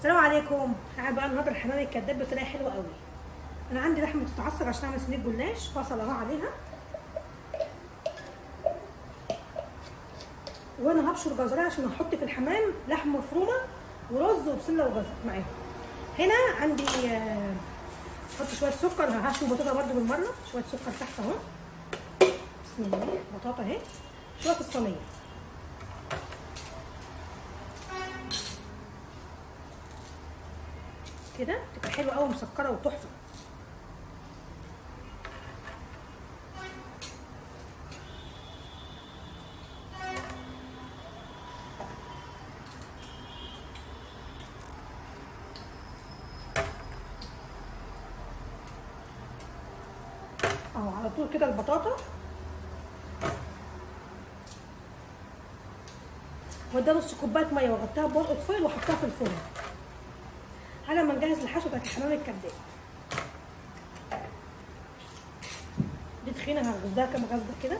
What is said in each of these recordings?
السلام عليكم هعمل بقى النهارده الحمام الكداب بطريقه حلوه قوي انا عندي لحمه تتعصر عشان اعمل صينيه جلاش بصل اهو عليها وانا هبشر جزرايه عشان احط في الحمام لحمه مفرومه ورز وبسله وجزر معاهم هنا عندي آه، احط شويه سكر هشوي بطاطا برده بالمره شويه سكر تحت اهو بسم الله بطاطا اهي شويه في الصينيه كده تبقى حلوه قوي مسكره وتحفه اهو على طول كده البطاطا وده نص كوبايه ميه واغطيها بورقه فويل واحطها في الفرن على ما نجهز الحشوه بتاعت الحمام الكباب دي تخينه هغزها كام غزه كده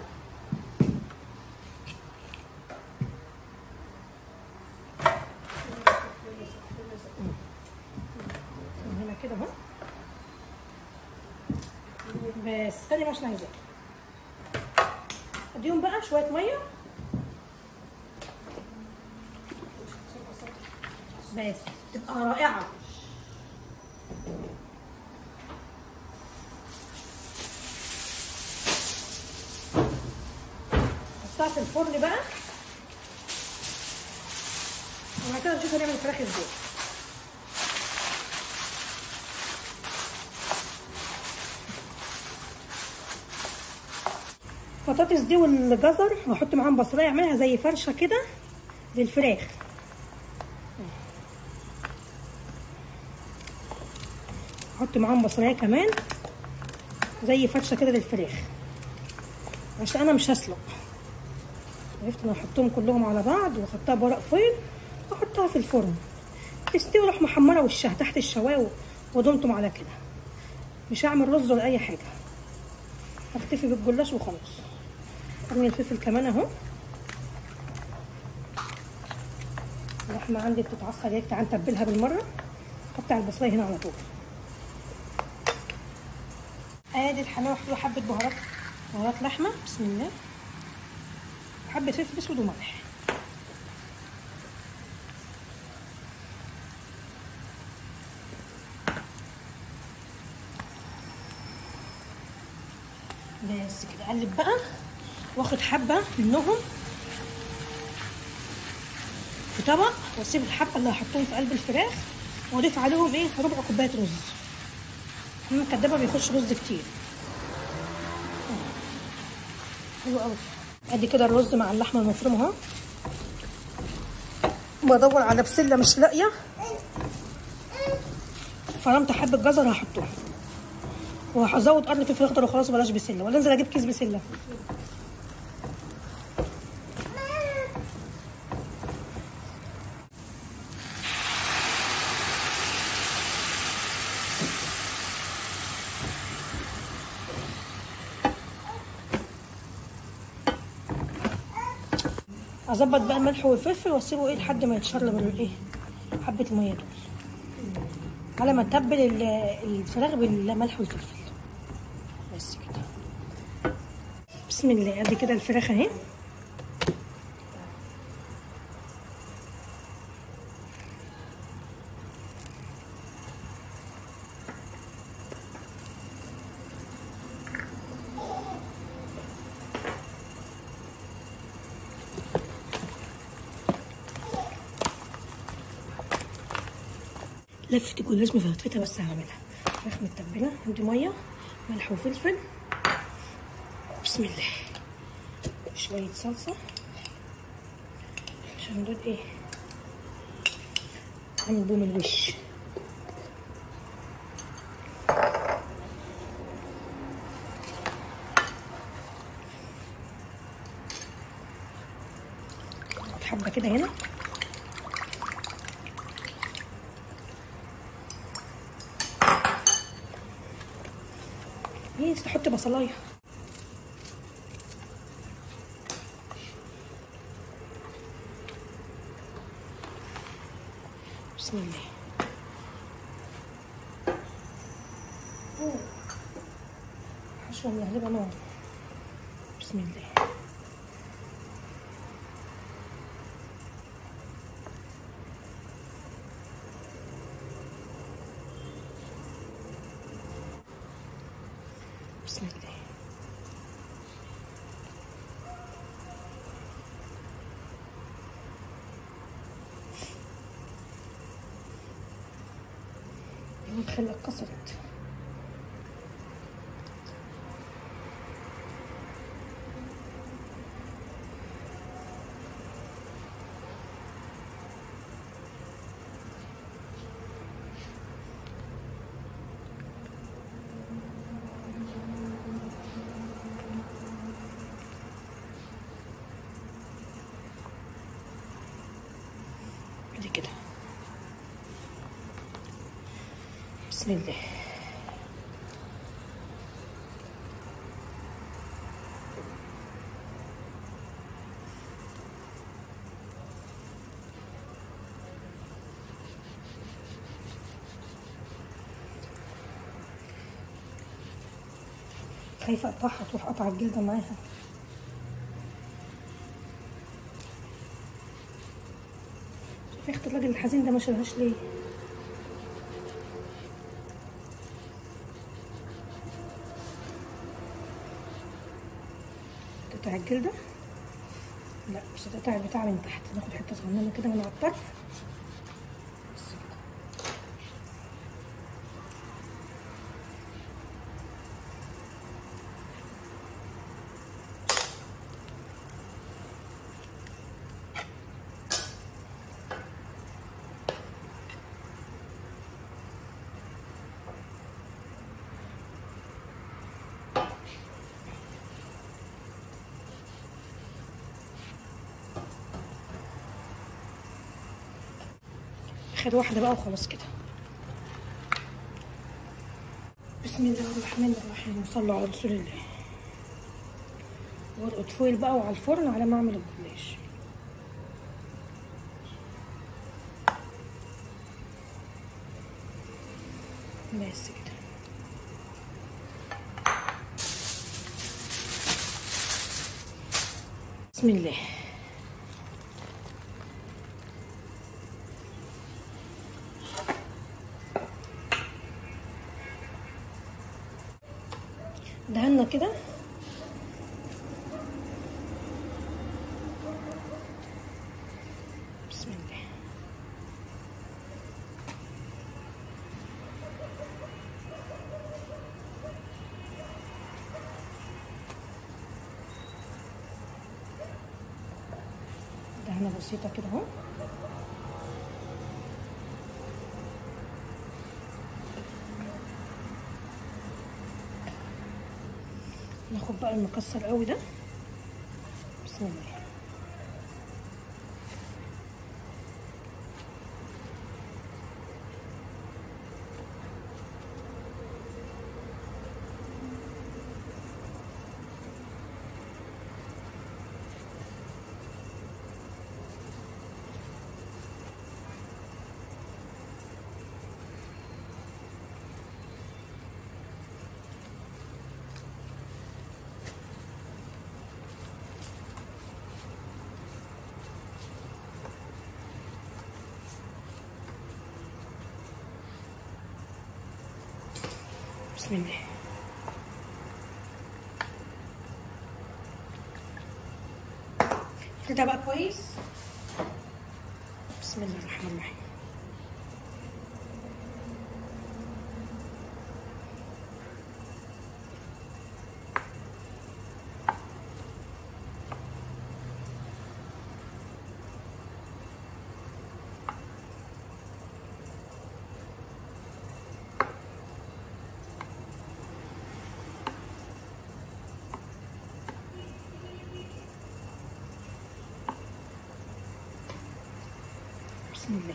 من هنا كده اهو بس استني عشان عايزاه اديهم بقى شويه ميه بس تبقى رائعه حطها في الفرن بقى وبعد كده نشوف هنعمل الفراخ ازاي البطاطس دي والجزر هحط معاهم بصلايه اعملها زي فرشه كده للفراخ احط معاهم بصلايه كمان زي فرشه كده للفراخ عشان انا مش هسلق عرفت انا احطهم كلهم على بعض واحطها بورق فويل واحطها في الفرن تستوي اروح محمره وشها تحت الشوايه ودمتم على كده مش هعمل رز ولا اي حاجه اكتفي بالجلاش وخلاص ارمي الفلفل كمان اهو اللحمه عندي بتتعصر هيك تعال نتبلها بالمره قطع البصلايه هنا على طول ادي الحمام محطوط حبه بهارات بهارات لحمه بسم الله حبه فلفل اسود وملح بس كده اقلب بقى واخد حبه منهم في طبق واسيب الحبه اللي هحطهم في قلب الفراخ واضيف عليهم ايه ربع كوبايه رز الحمام الكدابه بيخش رز كتير حلو قوي ادي كده الرز مع اللحمه المفرومه اهو بدور على بسله مش لاقيه فرمت حبه جزر هحطهم وهزود قرن فلفل اخضر وخلاص بلاش بسله ولا انزل اجيب كيس بسله اظبط بقى الملح والفلفل واسيبه ايه لحد ما يتشرب الايه حبه الميه دول على ما اتبل ال- الفراخ بالملح والفلفل بس كده بسم الله ادي كده الفراخ اهي لفة الجلاش مفتفتة بس هعملها فراخ متبلة عندي مية ملح وفلفل بسم الله شوية صلصة عشان دول ايه اعمل بوم الوش حبة كده هنا ايه تحط بصلايه بسم الله فوق حشوة ملهلبة نار بسم الله بسم الله الخلة اتكسرت دي كده بسم الله خايفة اقطعها تروح قطع الجلدة معاها شوفي اخت الراجل الحزين ده ما شالهاش ليه تقطع الجلدة لا بس تقطع البتاع من تحت ناخد حتة صغننة كده من على الطرف بس كده خد واحدة بقى وخلاص كده بسم الله الرحمن الرحيم وصلوا على رسول الله ورقة فويل بقى وعلى الفرن على ما اعمل الجلاش بس كده بسم الله دهنا كده بسم الله دهنة بسيطة كده اهو ناخد بقى المكسر قوي ده بسم الله بسم الله كده بقى كويس بسم الله الرحمن الرحيم بسم الله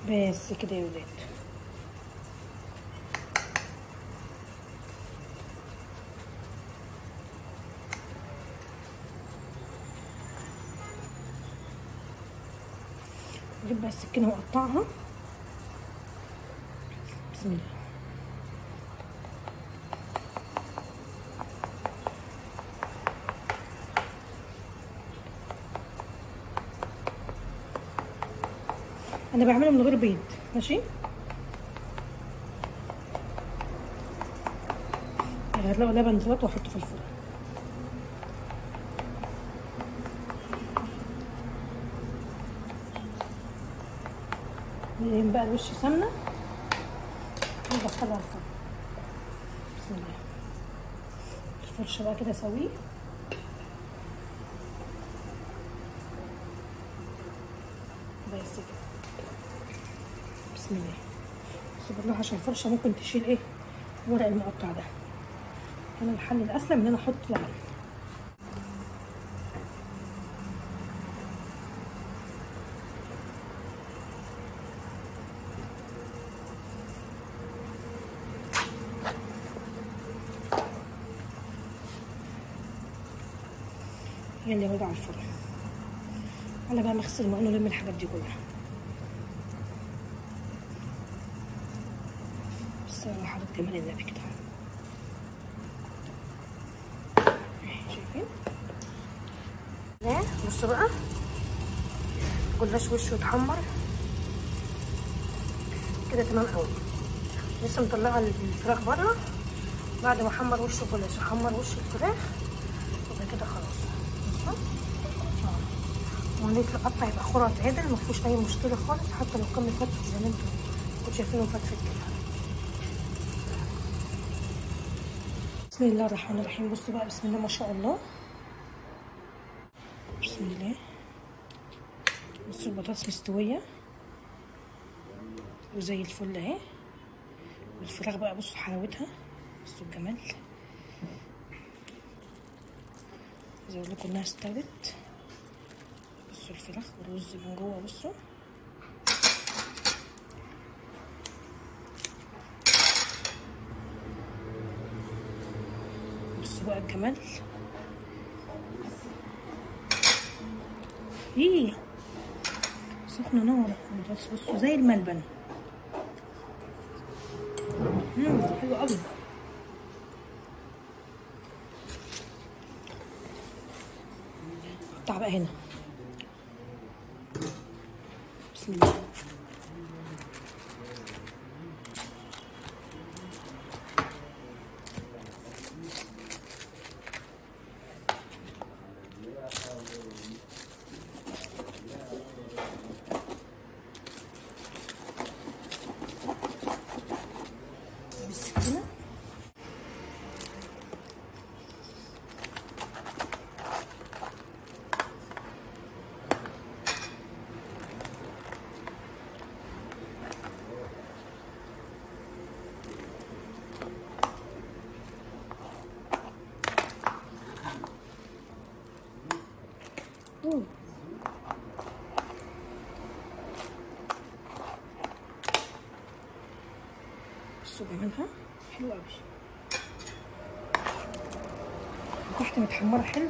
بس كده يا ولاد اجيب بقى السكينه واقطعها بسم الله انا بعمله من غير بيض ماشي هتلاقوا لبن دلوقتي واحطه في الفرن ندهن بقى الوش سمنه ندخلها الفرن بسم الله الفرشه بقى كده اسويه بس كده بسم الله بس بالله عشان الفرشه ممكن تشيل ايه الورق المقطع ده كان الحل الاسلم ان انا احط لبن يلا يا ولاد على الفرن انا بقى مغسل المعين ولم الحاجات دي كلها بس انا حاطط جمال النبي كده شايفين ده بصوا بقى جلاش وشه اتحمر كده تمام قوي لسه مطلعه الفراخ بره بعد ما حمر وش الجلاش احمر وش الفراخ يبقى كده خلاص وعمليه القطع يبقى خرط عدل مفيهوش اي مشكله خالص حتى لو كان مفتفت زي ما انتم كنتوا شايفينه مفتفت كده بسم الله الرحمن الرحيم بصوا بقى بسم الله ما شاء الله بسم الله بصوا البطاطس مستويه وزي الفل اهي والفراخ بقى بصوا حلاوتها بصوا الجمال زي اقول لكم انها استوت بصوا الفراخ والرز من جوه بصوا بصوا بقى الجمال ايه سخنه نار البطاطس بصوا زي الملبن امم حلو قوي قطع بقى هنا بسم الله بالسكينة أوه. بصوا جمالها حلو قوي تحت متحمرة حلو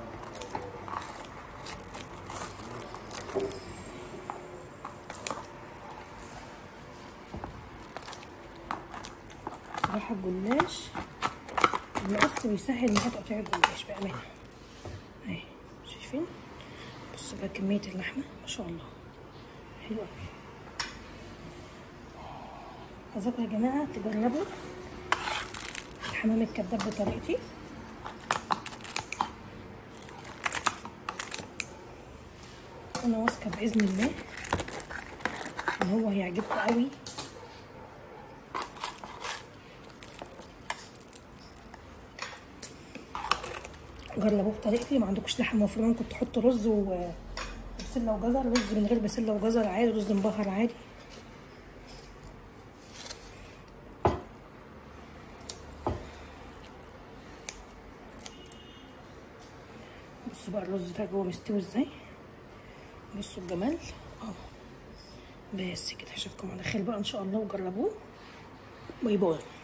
صراحة الجلاش المقص بيسهل ان انت تقطيع الجلاش بأمانة اهي شايفين بصوا بقى كمية اللحمة ما شاء الله حلو قوي عايزاكم يا جماعة تجربوا الحمام الكذاب بطريقتي انا واثقة بإذن الله ان هو هيعجبكم قوي جربوه بطريقتي ما عندكوش لحمه مفرومه ممكن تحطوا رز و بسله وجزر رز من غير بسله وجزر عادي رز مبهر عادي بصوا بقى الرز ده جوه مستوي ازاي بصوا الجمال اه بس كده اشوفكم على خير بقى ان شاء الله وجربوه باي باي